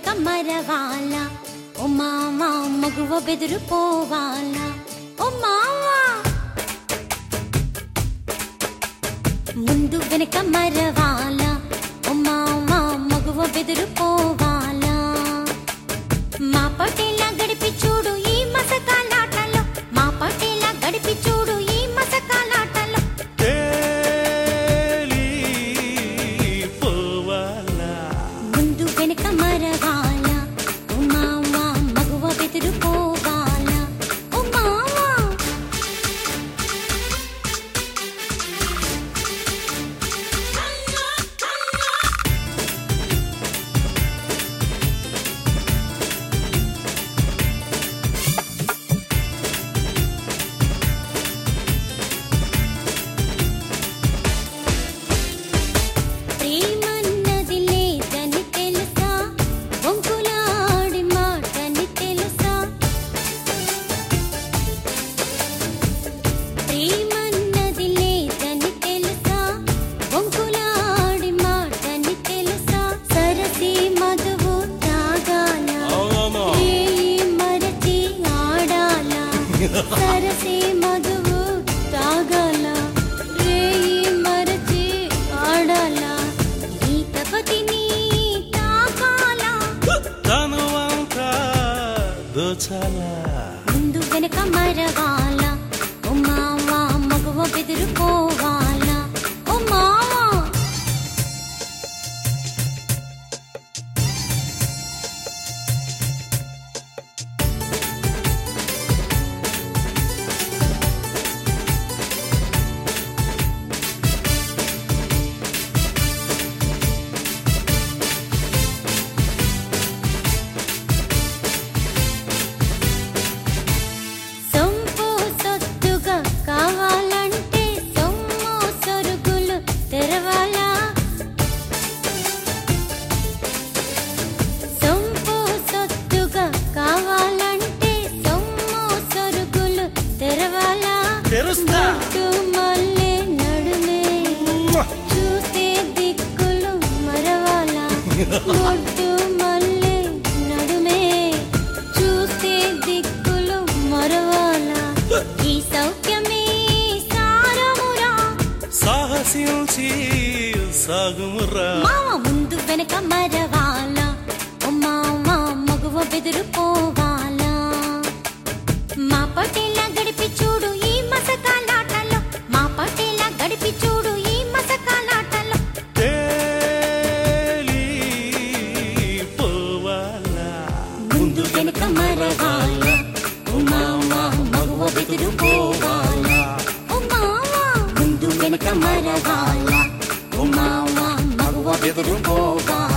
మరవాల ఓ మామ మగువ బెదురు పోవాల ఓ మామ ముందు వెనక మరవాల ఓ మామ మగువ బెదురు పోవాల మా పటేలా గడిపి చూడు ఈ మసకాలాటలో మా పటేలా గడిపి చూడు ఈ మసకాలాటలో తేలి పోవాలా ముందు వెనక మరవాల ఓ మామ మగువ బెదురు పోవాల ఓ మామ ప్రేమన్నది లేదని తెలుసా వంకులాడి మాటని తెలుసా ప్రేమన్నది లేదని తెలుసా వంకులాడి మాటని తెలుసా సరసి మధువు తాగాల అవునవును. రేయి మరచి ఆడాల సరసి మధువు తాగాల రేయి మరచి ఆడాల గీతపతిని తాకాల తనువంతా దోచాలా ముందు వెనక మరవాల ఓ మామ మగువ బెదిరిపోవాల ఓ మామ సొంపు సొత్తుగా కావాలంటే సొమ్ము సరుకులు తెరవాలా సొంపు సొత్తుగా కావాలంటే సొమ్ము సరుకులు తెరవాలా తెరుస్తా. ముట్టు మల్లె నడుమే చూస్తే దిక్కులు మరవాలా ఒడ్డు మల్లె నడుమే చూస్తే దిక్కులు మరవాలా ఈ సౌఖ్యమే సారమురా సాహసించి సాగుమురా మామ ముందు వెనక మరవాలా ఓ మామ మగువ బెదురు పోవాలా మా పటేలా గడిపి చూడు ఈ మసకాలాటలో మా పటేలా గడిపి చూడు ఈ మసకాలాటలో తేలి పోవాలా ముందు వెనక మరవాల ఓ మామ మగువ బెదురు పోవాల ఓ మామ ముందు వెనక మరవాల ఓ మామ మగువ బెదురు పోవాల